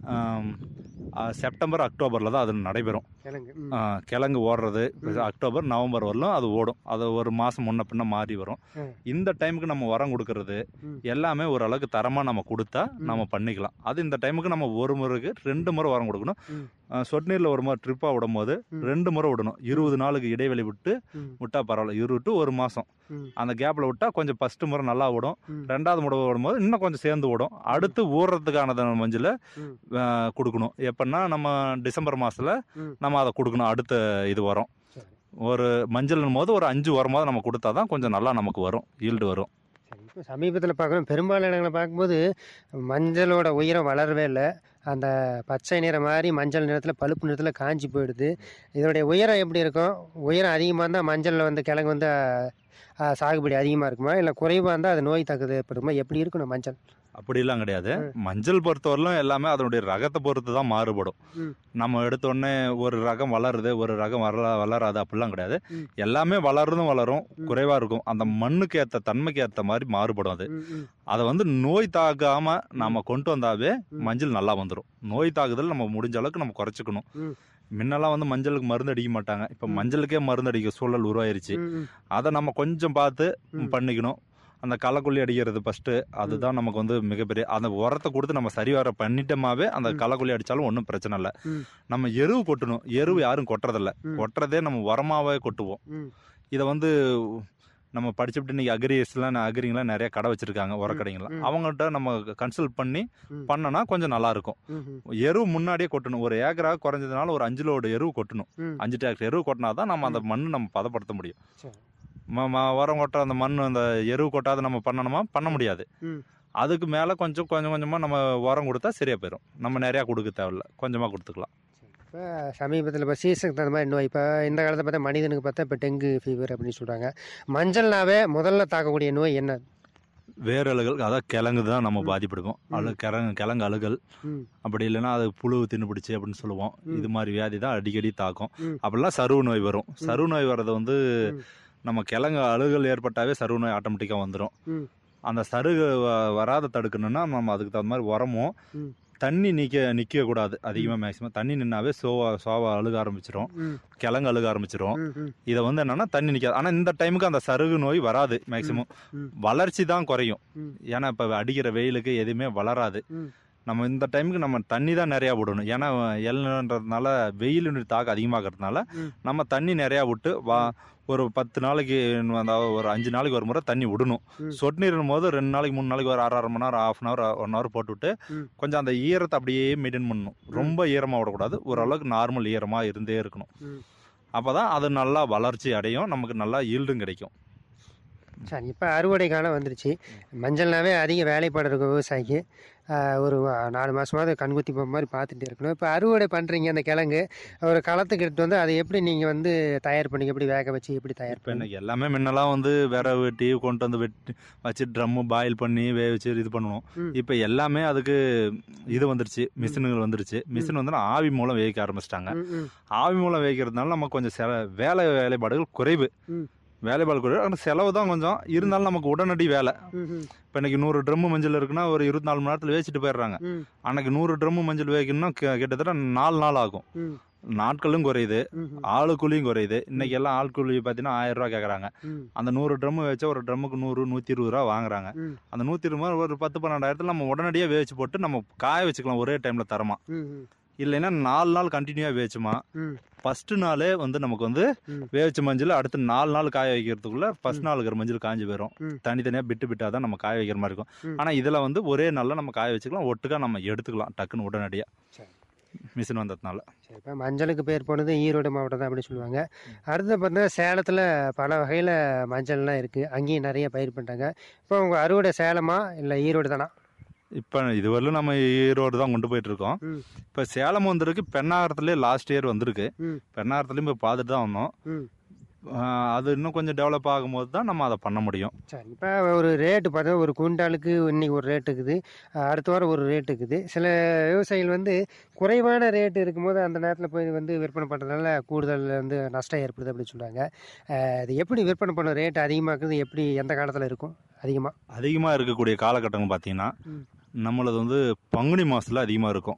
ஆம், ஆ, செப்டம்பர் அக்டோபரில் தான் அது நடைபெறும் கிழங்கு ம். ஆ, கிழங்கு ஓடுறது இப்ப ம். அக்டோபர் நவம்பர் வரலும் அது ஓடும் அது ஒரு மாதம் முன்ன பின்ன மாறி வரும் ம். இந்த டைமுக்கு நம்ம உரம் கொடுக்கறது ம். எல்லாமே ஓரளவுக்கு தரமாக நம்ம கொடுத்தா ம். நம்ம பண்ணிக்கலாம் அது இந்த டைமுக்கு நம்ம ஒரு முறைக்கு ரெண்டு முறை உரம் கொடுக்கணும் ம். ஆ, சொட்டு நீரில் ஒரு முறை ட்ரிப்பாக விடும் போது ம். ரெண்டு முறை விடணும் இருபது நாளுக்கு இடைவெளி விட்டு ம். விட்டா பரவாயில்ல இருபது டு ஒரு மாதம் ம். அந்த கேப்பில் விட்டால் கொஞ்சம் ஃபஸ்ட்டு முறை நல்லா விடும் ம். ரெண்டாவது முறை விடும்போது இன்னும் கொஞ்சம் சேர்ந்து விடும் அடுத்து ஊறுறதுக்கான மஞ்சள் ம். கொடுக்கணும் எப்படின்னா நம்ம டிசம்பர் மாதத்தில் ம். நம்ம அதை கொடுக்கணும் அடுத்த இது வரும் சரி. ஒரு மஞ்சள் போது ஒரு அஞ்சு உரமாவது நம்ம கொடுத்தா தான் கொஞ்சம் நல்லா நமக்கு வரும் ஈல்டு வரும் சரி இப்போ சமீபத்தில் பார்க்குறோம் பெரும்பாலான இடங்களை பார்க்கும்போது மஞ்சளோட உயரம் வளரவே இல்லை அந்த பச்சை நிறம் மாதிரி மஞ்சள் நிறத்தில் பழுப்பு நிறத்தில் காஞ்சி போயிடுது இதனுடைய உயரம் எப்படி இருக்கும் உயரம் அதிகமாக இருந்தால் மஞ்சளில் வந்து கிழங்கு வந்து ஆ, சாகுபடி அதிகமாக இருக்குமா இல்லை குறைவாக இருந்தால் அது நோய் தாக்குது ஏற்படுமா எப்படி இருக்கணும் மஞ்சள் அப்படிலாம் கிடையாது ம். மஞ்சள் பொறுத்தவரையிலும் எல்லாமே அதனுடைய ரகத்தை பொறுத்து தான் மாறுபடும் ம். நம்ம எடுத்த உடனே ஒரு ரகம் வளருது ஒரு ரகம் வளர வளராது அப்படிலாம் கிடையாது ம். எல்லாமே வளருதும் வளரும் ம். குறைவா இருக்கும் அந்த மண்ணுக்கு ஏற்ற தன்மைக்கு ஏற்ற மாதிரி மாறுபடும் அது ம், ம், அதை வந்து நோய் தாக்காம நம்ம கொண்டு வந்தாவே ம். மஞ்சள் நல்லா வந்துடும் நோய் தாக்குதல் நம்ம முடிஞ்ச அளவுக்கு நம்ம குறைச்சிக்கணும் ம். முன்னெல்லாம் வந்து மஞ்சளுக்கு மருந்து அடிக்க மாட்டாங்க இப்போ ம். மஞ்சளுக்கே மருந்து அடிக்க சூழல் உருவாயிருச்சு ம், ம், அதை நம்ம கொஞ்சம் பார்த்து ம். பண்ணிக்கணும் அந்த களைக்கொல்லி அடிக்கிறது ஃபர்ஸ்ட் அதுதான் நமக்கு வந்து மிகப்பெரிய அந்த உரத்தை கொடுத்து நம்ம சரி வர பண்ணிட்டோமாவே அந்த ம். களைக்கொல்லி அடிச்சாலும் ஒன்றும் பிரச்சனை இல்லை ம். நம்ம எருவு கொட்டணும் எருவு யாரும் கொட்டுறதில்ல ம். கொட்டுறதே நம்ம உரமாவே கொட்டுவோம் ம். இதை வந்து நம்ம படிச்சுட்டு இன்னைக்கு அக்ரிஸ்லாம் அக்ரிங்கெலாம் நிறைய கடை வச்சிருக்காங்க ம். உரக்கடைங்களாம் ம். அவங்கள்ட்ட நம்ம கன்சல்ட் பண்ணி ம். பண்ணனா கொஞ்சம் நல்லா இருக்கும் ம், ம், எருவு முன்னாடியே கொட்டணும் ஒரு ஏக்கராக குறைஞ்சதுனால ஒரு அஞ்சு லோடு எருவு கொட்டணும் ம். அஞ்சு டிராக்டர் எருவு கொட்டினா தான் நம்ம அந்த மண்ணு நம்ம பதப்படுத்த முடியும் சரி. ம- ம- உரம் கொட்ட அந்த மண் அந்த எருவு கொட்டாத நம்ம பண்ணணுமா பண்ண முடியாது ம். அதுக்கு மேலே கொஞ்சம் கொஞ்சம் கொஞ்சமாக நம்ம உரம் கொடுத்தா சரியாக போயிடும் நம்ம நிறையா கொடுக்க தேவையில்ல கொஞ்சமாக கொடுத்துக்கலாம் இப்போ சமீபத்தில் இப்போ சீசனுக்கு தகுந்த மாதிரி நோய் இப்போ இந்த காலத்தை பார்த்தா மனிதனுக்கு பார்த்தா இப்போ டெங்கு ஃபீவர் அப்படின்னு சொல்கிறாங்க மஞ்சள்னாவே முதல்ல தாக்கக்கூடிய நோய் என்ன வேரலுகள் அதான் கிழங்கு தான் நம்ம பாதிப்படுவோம் ம். அழு கிழங்கு கிழங்கு அழுகல் ம் அப்படி இல்லைன்னா அது புழு தின்னு பிடிச்சி அப்படின்னு சொல்லுவோம் ம். இது மாதிரி வியாதி தான் அடிக்கடி தாக்கும் ம். அப்படிலாம் சருவு நோய் வரும் சருவு நோய் வர்றது வந்து ம். நம்ம கிழங்கு அழுகல் ஏற்பட்டாவே சருவு நோய் ஆட்டோமேட்டிக்காக வந்துடும் ம். அந்த சருகு வ- வராத தடுக்கணும்னா நம்ம அதுக்கு தகுந்த மாதிரி உரமும் ம். தண்ணி நிற்க நிற்க கூடாது அதிகமாக மேக்ஸிமம் தண்ணி நின்னாவே சோவா சோவா அழுக ஆரம்பிச்சிரும் ம் கிழங்கு அழுக ஆரம்பிச்சிரும் ம் ம் இதை வந்து என்னன்னா தண்ணி நிற்காது ஆனால் இந்த டைமுக்கு அந்த சருகு நோய் வராது மேக்ஸிமம் ம். வளர்ச்சி தான் குறையும் ம். ஏன்னா இப்போ அடிக்கிற வெயிலுக்கு எதுவுமே வளராது ம். நம்ம இந்த டைமுக்கு நம்ம தண்ணி தான் நிறையா விடணும் ஏன்னா எல்ன்றதுனால வெயிலினுடைய தாக்கம் அதிகமாகிறதுனால ம். நம்ம தண்ணி நிறையா விட்டு வா ஒரு பத்து நாளைக்கு அதாவது ஒரு அஞ்சு நாளைக்கு ஒரு முறை தண்ணி விடணும் ம். சொட்டு நீரும் போது ரெண்டு நாளைக்கு மூணு நாளைக்கு ஒரு அரை அரை மணி நேரம் half an hour one hour போட்டுவிட்டு ம். கொஞ்சம் அந்த ஈரத்தை அப்படியே மெயின்டைன் பண்ணணும் ரொம்ப ஈரமாக விடக்கூடாது ஓரளவுக்கு நார்மல் ஈரமாக இருந்தே இருக்கணும் ம். அப்போ தான் அது நல்லா வளர்ச்சி அடையும் நமக்கு நல்லா ஈல்டும் கிடைக்கும் சரி இப்போ அறுவடை காலம் வந்துருச்சு மஞ்சள்னாவே அதிக வேலைப்பாடு இருக்கும் விவசாயிக்கு ஆஹ் ஒரு வா- நாலு மாதமாவது கண்குத்தி போகிற மாதிரி பார்த்துட்டே இருக்கணும் இப்போ அறுவடை பண்ணுறீங்க அந்த கிழங்கு ஒரு களத்துக்கு எடுத்து வந்து அதை எப்படி நீங்கள் வந்து தயார் பண்ணி எப்படி வேக வச்சு எப்படி தயார் இப்போ பண்ணி இன்னைக்கு எல்லாமே முன்னெல்லாம் வந்து விறகு வெட்டி கொண்டு வந்து வெட்டி வச்சு ட்ரம்மு பாயில் பண்ணி வேக வச்சு இது பண்ணுவோம் ம். இப்போ எல்லாமே அதுக்கு இது வந்துருச்சு மிஷினுகள் வந்துருச்சு மிஷின் வந்து ஆவி மூலம் வேவிக்க ஆரம்பிச்சிட்டாங்க ம் ம் ஆவி மூலம் வேவிக்கிறதுனால நமக்கு கொஞ்சம் செல வேலை வேலைப்பாடுகள் குறைவு ம். வேலைப்பாடு குறைவு ஆனால் செலவு தான் கொஞ்சம் இருந்தாலும் நமக்கு உடனடி வேலை ம் ம் இப்போ இன்னைக்கு நூறு ட்ரம்மு மஞ்சள் இருக்குன்னா ஒரு இருபத்தி நாலு மணி நேரத்தில் வேச்சிட்டு போயிடுறாங்க ம் அன்னைக்கு நூறு ட்ரம்மு மஞ்சள் வேகணும்னா கி- கிட்டத்தட்ட நாலு நாள் ஆகும் ம் நாட்களும் குறையுது ம் ம் ஆளு கூலியும் குறையுது இன்னைக்கு எல்லாம் ஆள் கூலி பார்த்தீங்கன்னா ஆயிரம் ரூபா கேட்குறாங்க ம் அந்த நூறு ட்ரம்மு வச்சா ஒரு ட்ரம்முக்கு நூறு நூற்றி இருபது ரூபா வாங்குறாங்க ம் அந்த நூற்றி இருபது ரூபா ஒரு பத்து பன்னெண்டாயிரத்தில் நம்ம உடனடியாக வேவிச்சு போட்டு நம்ம காய வச்சுக்கலாம் ஒரே டைமில் தரமா ம் ம் இல்லைன்னா நாலு நாள் கண்டினியூவாக வேவிச்சுமா ம் ஃபர்ஸ்ட் நாளே வந்து நமக்கு வந்து ம். வேவிச்ச மஞ்சள் அடுத்து நாலு நாள் காய வைக்கிறதுக்குள்ள ஃபர்ஸ்ட் நாள் இருக்கிற மஞ்சள் காஞ்சி போயிடும் ம். தனித்தனியாக பிட்டு பிட்டாக தான் நம்ம காய வைக்கிற மாதிரி இருக்கும் ம். ஆனால் இதில் வந்து ஒரே நாளில் நம்ம காய வச்சுக்கலாம் ஒட்டுக்கா நம்ம எடுத்துக்கலாம் டக்குன்னு உடனடியாக சரி மிஷின் வந்ததுனால சரி இப்போ மஞ்சளுக்கு பேர் போனது ஈரோடு மாவட்டம் தான் அப்படின்னு சொல்லுவாங்க அடுத்து பார்த்தீங்கன்னா சேலத்தில் பல வகையில் மஞ்சள்லாம் இருக்குது அங்கேயும் நிறைய பயிர் பண்ணிட்டாங்க இப்போ உங்கள் அறுவடை சேலமா இல்லை ஈரோடு தானா இப்போ இதுவரையிலும் நம்ம ஈரோடு தான் கொண்டு போயிட்டு இருக்கோம் ம் இப்போ சேலம் வந்திருக்கு பெண்ணாகரத்துலேயே லாஸ்ட் இயர் வந்திருக்கு ம் பெண்ணாகரத்துலேயும் இப்போ பார்த்துட்டு தான் வந்தோம் ம் ஆஹ் அது இன்னும் கொஞ்சம் டெவலப் ஆகும்போது தான் நம்ம அதை பண்ண முடியும் சரி இப்போ ஒரு ரேட்டு பார்த்தா ஒரு குவிண்டாலுக்கு இன்னைக்கு ஒரு ரேட் இருக்குது அஹ் அடுத்த வாரம் ஒரு ரேட் இருக்குது சில விவசாயிகள் வந்து குறைவான ரேட் இருக்கும்போது அந்த நேரத்தில் போய் வந்து விற்பனை பண்ணுறதுனால கூடுதல் வந்து நஷ்டம் ஏற்படுது அப்படின்னு சொல்கிறாங்க அது எப்படி விற்பனை பண்ண ரேட் அதிகமாக்குது எப்படி எந்த காலத்தில் இருக்கும் அதிகமாக அதிகமாக இருக்கக்கூடிய காலகட்டங்கள் பார்த்தீங்கன்னா ம். நம்மளது வந்து பங்குனி மாதத்தில் அதிகமாக இருக்கும்